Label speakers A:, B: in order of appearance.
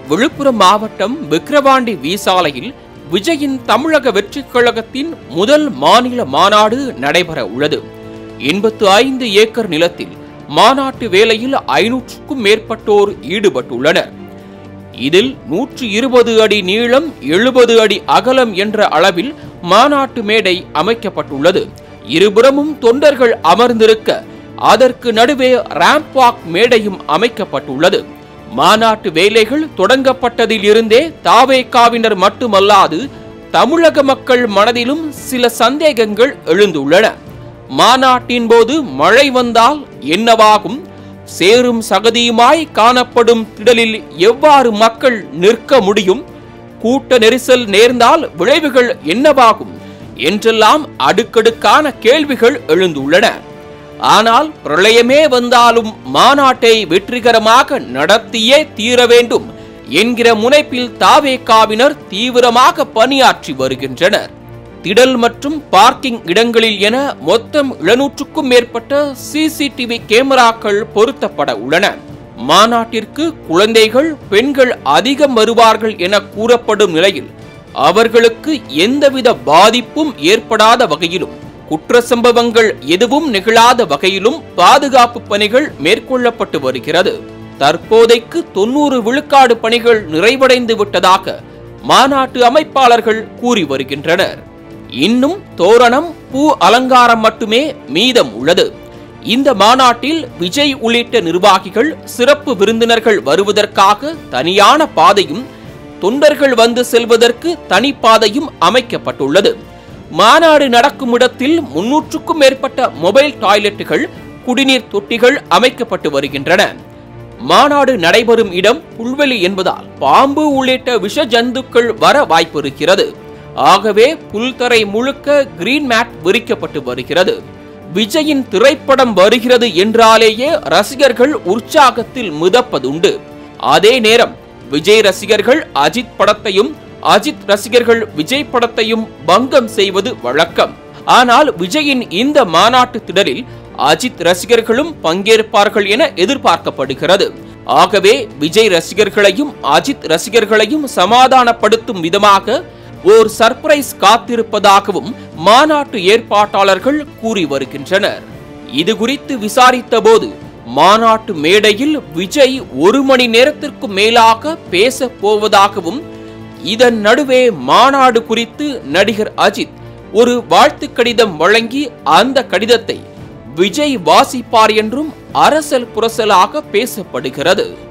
A: விழுப்புரம் மாவட்டம் விக்கிரவாண்டி விசாலையில் விஜயின் தமிழக வெற்றிக் கழகத்தின் முதல் மாநில மாநாடு நடைபெற உள்ளது எண்பத்து ஐந்து ஏக்கர் நிலத்தில் மாநாட்டு வேலையில் ஐநூற்றுக்கும் மேற்பட்டோர் ஈடுபட்டுள்ளனர் இதில் நூற்று இருபது அடி நீளம் எழுபது அடி அகலம் என்ற அளவில் மாநாட்டு மேடை அமைக்கப்பட்டுள்ளது இருபுறமும் தொண்டர்கள் அமர்ந்திருக்க அதற்கு நடுவே ரேம்ப் வாக் மேடையும் அமைக்கப்பட்டுள்ளது மாநாட்டு வேலைகள் தொடங்கப்பட்டதில் இருந்தே தாவேகாவினர் மட்டுமல்லாது தமிழக மக்கள் மனதிலும் சில சந்தேகங்கள் எழுந்துள்ளன மாநாட்டின் போது மழை வந்தால் என்னவாகும் சேரும் சகதியுமாய் காணப்படும் திடலில் எவ்வாறு மக்கள் நிற்க முடியும் கூட்ட நெரிசல் நேர்ந்தால் விளைவுகள் என்னவாகும் என்றெல்லாம் அடுக்கடுக்கான கேள்விகள் எழுந்துள்ளன ஆனால் பிரளயமே வந்தாலும் மாநாட்டை வெற்றிகரமாக நடத்தியே தீர வேண்டும் என்கிற முனைப்பில் தாவேகாவினர் தீவிரமாக பணியாற்றி வருகின்றனர் திடல் மற்றும் பார்க்கிங் இடங்களில் என மொத்தம் எழுநூற்றுக்கும் மேற்பட்ட சிசிடிவி கேமராக்கள் பொருத்தப்பட உள்ளன மாநாட்டிற்கு குழந்தைகள் பெண்கள் அதிகம் வருவார்கள் என கூறப்படும் நிலையில் அவர்களுக்கு எந்தவித பாதிப்பும் ஏற்படாத வகையிலும் குற்ற சம்பவங்கள் எதுவும் நிகழாத வகையிலும் பாதுகாப்பு பணிகள் மேற்கொள்ளப்பட்டு வருகிறது தற்போதைக்கு தொன்னூறு விழுக்காடு பணிகள் நிறைவடைந்து விட்டதாக மாநாட்டு அமைப்பாளர்கள் கூறி வருகின்றனர் இன்னும் தோரணம் பூ அலங்காரம் மட்டுமே மீதம் உள்ளது இந்த மாநாட்டில் விஜய் உள்ளிட்ட நிர்வாகிகள் சிறப்பு விருந்தினர்கள் வருவதற்காக தனியான பாதையும் தொண்டர்கள் வந்து செல்வதற்கு தனிப்பாதையும் அமைக்கப்பட்டுள்ளது மாநாடு நடக்கும் இடத்தில் முன்னூற்றுக்கும் மேற்பட்ட மொபைல் டாய்லெட்டுகள் குடிநீர் தொட்டிகள் அமைக்கப்பட்டு வருகின்றன மாநாடு நடைபெறும் இடம் புல்வெளி என்பதால் பாம்பு உள்ளிட்ட விஷ ஜந்துக்கள் வர வாய்ப்பு இருக்கிறது ஆகவே புல்தரை முழுக்க கிரீன் மேட் விரிக்கப்பட்டு வருகிறது விஜயின் திரைப்படம் வருகிறது என்றாலேயே ரசிகர்கள் உற்சாகத்தில் மிதப்பதுண்டு அதே நேரம் விஜய் ரசிகர்கள் அஜித் படத்தையும் அஜித் ரசிகர்கள் விஜய் படத்தையும் பங்கம் செய்வது வழக்கம் ஆனால் விஜயின் இந்த மாநாட்டு திடலில் அஜித் ரசிகர்களும் பங்கேற்பார்கள் என எதிர்பார்க்கப்படுகிறது ஆகவே விஜய் ரசிகர்களையும் அஜித் ரசிகர்களையும் சமாதானப்படுத்தும் விதமாக ஓர் சர்ப்ரைஸ் காத்திருப்பதாகவும் மாநாட்டு ஏற்பாட்டாளர்கள் கூறி வருகின்றனர் இது குறித்து விசாரித்த போது மாநாட்டு மேடையில் விஜய் ஒரு மணி நேரத்திற்கு மேலாக பேச போவதாகவும் இதன் நடுவே மாநாடு குறித்து நடிகர் அஜித் ஒரு வாழ்த்து கடிதம் வழங்கி அந்த கடிதத்தை விஜய் வாசிப்பார் என்றும் அரசல் புரசலாக பேசப்படுகிறது